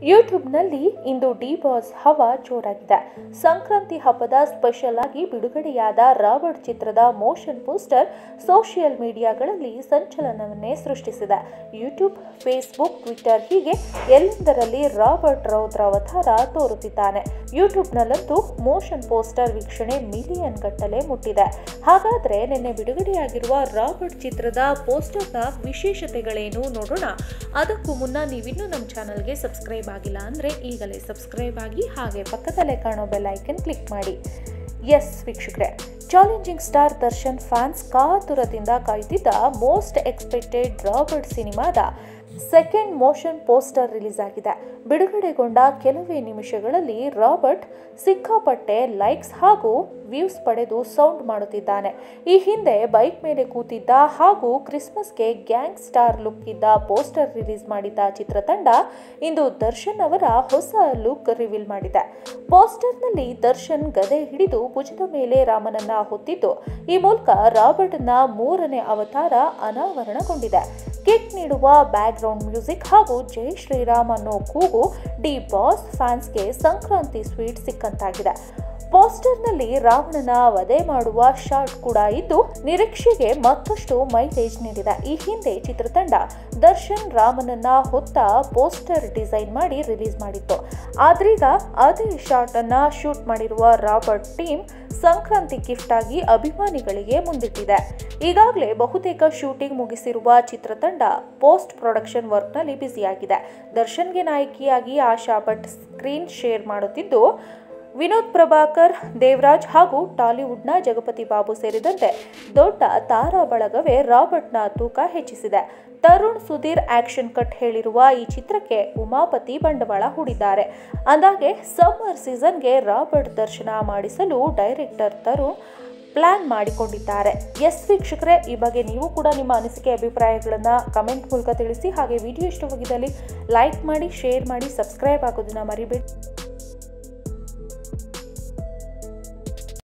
ಯೂಟ್ಯೂಬ್ನಲ್ಲಿ ಇಂದು D boss ಹವಾ ಜೋರಾಗಿದೆ ಸಂಕ್ರಾಂತಿ ಹಬ್ಬದ ಸ್ಪೆಷಲ್ ಆಗಿ ಬಿಡುಗಡೆಯಾದ ರಾಬರ್ಟ್ ಚಿತ್ರದ ಮೋಷನ್ ಪೋಸ್ಟರ್ ಸೋಷಿಯಲ್ ಮೀಡಿಯಾಗಳಲ್ಲಿ ಸಂಚಲನವನ್ನೇ ಸೃಷ್ಟಿಸಿದೆ ಯೂಟ್ಯೂಬ್ ಫೇಸ್ಬುಕ್ ಟ್ವಿಟರ್ ಹೀಗೆ ಎಲ್ಲೆಂದರಲ್ಲಿ ರಾಬರ್ಟ್ ರೌದ್ರ ಅವತಾರ ತೋರುತ್ತಿದ್ದಾನೆ ಯೂಟ್ಯೂಬ್ನಲ್ಲಂತೂ ಮೋಷನ್ ಪೋಸ್ಟರ್ ವೀಕ್ಷಣೆ ಮಿಲಿಯನ್ ಗಟ್ಟಲೆ ಮುಟ್ಟಿದೆ ಹಾಗಾದ್ರೆ ನಿನ್ನೆ ಬಿಡುಗಡೆಯಾಗಿರುವ ರಾಬರ್ಟ್ ಚಿತ್ರದ ಪೋಸ್ಟರ್ನ ವಿಶೇಷತೆಗಳೇನು ನೋಡೋಣ ಅದಕ್ಕೂ ಮುನ್ನ ನೀವಿನ್ನೂ ನಮ್ಮ ಚಾನಲ್ಗೆ ಸಬ್ಸ್ಕ್ರೈಬ್ ಆಗಿಲ್ಲ ಅಂದರೆ ಈಗಲೇ ಸಬ್ಸ್ಕ್ರೈಬ್ ಆಗಿ ಹಾಗೆ ಪಕ್ಕದಲ್ಲೇ ಕಾಣೋ ಬೆಲ್ ಐಕನ್ ಕ್ಲಿಕ್ ಮಾಡಿ ಎಸ್ ವೀಕ್ಷಕರೇ ಚಾಲೆಂಜಿಂಗ್ ಸ್ಟಾರ್ ದರ್ಶನ್ ಫ್ಯಾನ್ಸ್ ಕಾತುರದಿಂದ ಕಾಯ್ತಿದ್ದ ಮೋಸ್ಟ್ ಎಕ್ಸ್ಪೆಕ್ಟೆಡ್ ರಾಬರ್ಟ್ ಸಿನಿಮಾದ ಸೆಕೆಂಡ್ ಮೋಷನ್ ಪೋಸ್ಟರ್ ರಿಲೀಸ್ ಆಗಿದೆ ಬಿಡುಗಡೆಗೊಂಡ ಕೆಲವೇ ನಿಮಿಷಗಳಲ್ಲಿ ರಾಬರ್ಟ್ ಸಿಕ್ಕಾಪಟ್ಟೆ ಲೈಕ್ಸ್ ಹಾಗೂ ವ್ಯೂಸ್ ಪಡೆದು ಸೌಂಡ್ ಮಾಡುತ್ತಿದ್ದಾನೆ ಈ ಹಿಂದೆ ಬೈಕ್ ಮೇಲೆ ಕೂತಿದ್ದ ಹಾಗೂ ಕ್ರಿಸ್ಮಸ್ಗೆ ಗ್ಯಾಂಗ್ ಸ್ಟಾರ್ ಲುಕ್ ಇದ್ದ ಪೋಸ್ಟರ್ ರಿಲೀಸ್ ಮಾಡಿದ್ದ ಚಿತ್ರತಂಡ ಇಂದು ದರ್ಶನ್ ಅವರ ಹೊಸ ಲುಕ್ ರಿವೀಲ್ ಮಾಡಿದೆ ಪೋಸ್ಟರ್ನಲ್ಲಿ ದರ್ಶನ್ ಗದೆ ಹಿಡಿದು ಭುಜದ ಮೇಲೆ ರಾಮನನ್ನ ಹೊತ್ತಿದ್ದು ಈ ಮೂಲಕ ರಾಬರ್ಟ್ನ ಮೂರನೇ ಅವತಾರ ಅನಾವರಣಗೊಂಡಿದೆ ಕಿಕ್ ನೀಡುವ ಬ್ಯಾಕ್ ಗ್ರೌಂಡ್ ಮ್ಯೂಸಿಕ್ ಹಾಗೂ ಜೈ ಶ್ರೀರಾಮ್ ಅನ್ನೋ ಕೂಗು ಡಿ ಬಾಸ್ ಫ್ಯಾನ್ಸ್ಗೆ ಸಂಕ್ರಾಂತಿ ಸ್ವೀಟ್ ಸಿಕ್ಕಂತಾಗಿದೆ ಪೋಸ್ಟರ್ನಲ್ಲಿ ರಾವಣನ ವಧೆ ಮಾಡುವ ಶಾಟ್ ಕೂಡ ಇದ್ದು ನಿರೀಕ್ಷೆಗೆ ಮತ್ತಷ್ಟು ಮೈಲೇಜ್ ನೀಡಿದೆ ಈ ಹಿಂದೆ ಚಿತ್ರತಂಡ ದರ್ಶನ್ ರಾಮನನ್ನ ಹೊತ್ತ ಪೋಸ್ಟರ್ ಡಿಸೈನ್ ಮಾಡಿ ರಿಲೀಸ್ ಮಾಡಿತ್ತು ಆದ್ರೀಗ ಅದೇ ಶಾಟ್ ಅನ್ನ ಶೂಟ್ ಮಾಡಿರುವ ರಾಬರ್ಟ್ ಟೀಮ್ ಸಂಕ್ರಾಂತಿ ಗಿಫ್ಟ್ ಆಗಿ ಅಭಿಮಾನಿಗಳಿಗೆ ಮುಂದಿಟ್ಟಿದೆ ಈಗಾಗಲೇ ಬಹುತೇಕ ಶೂಟಿಂಗ್ ಮುಗಿಸಿರುವ ಚಿತ್ರತಂಡ ಪೋಸ್ಟ್ ಪ್ರೊಡಕ್ಷನ್ ವರ್ಕ್ನಲ್ಲಿ ಬ್ಯುಸಿಯಾಗಿದೆ ದರ್ಶನ್ಗೆ ನಾಯಕಿಯಾಗಿ ಆಶಾ ಭಟ್ ಸ್ಕ್ರೀನ್ ಶೇರ್ ಮಾಡುತ್ತಿದ್ದು ವಿನೋದ್ ಪ್ರಭಾಕರ್ ದೇವರಾಜ್ ಹಾಗೂ ಟಾಲಿವುಡ್ನ ಜಗಪತಿ ಬಾಬು ಸೇರಿದಂತೆ ದೊಡ್ಡ ತಾರಾ ಬಳಗವೇ ರಾಬರ್ಟ್ನ ತೂಕ ಹೆಚ್ಚಿಸಿದೆ ತರುಣ್ ಸುಧೀರ್ ಆಕ್ಷನ್ ಕಟ್ ಹೇಳಿರುವ ಈ ಚಿತ್ರಕ್ಕೆ ಉಮಾಪತಿ ಬಂಡವಾಳ ಹೂಡಿದ್ದಾರೆ ಅಂದಾಗೆ ಸಮ್ಮರ್ ಸೀಸನ್ಗೆ ರಾಬರ್ಟ್ ದರ್ಶನ ಮಾಡಿಸಲು ಡೈರೆಕ್ಟರ್ ತರುಣ್ ಪ್ಲಾನ್ ಮಾಡಿಕೊಂಡಿದ್ದಾರೆ ಎಸ್ ವೀಕ್ಷಕರೇ ಈ ಬಗ್ಗೆ ನೀವು ಕೂಡ ನಿಮ್ಮ ಅನಿಸಿಕೆ ಅಭಿಪ್ರಾಯಗಳನ್ನು ಕಮೆಂಟ್ ಮೂಲಕ ತಿಳಿಸಿ ಹಾಗೆ ವಿಡಿಯೋ ಇಷ್ಟವಾಗಿದ್ದಲ್ಲಿ ಲೈಕ್ ಮಾಡಿ ಶೇರ್ ಮಾಡಿ ಸಬ್ಸ್ಕ್ರೈಬ್ ಆಗೋದನ್ನ ಮರಿಬೇಡಿ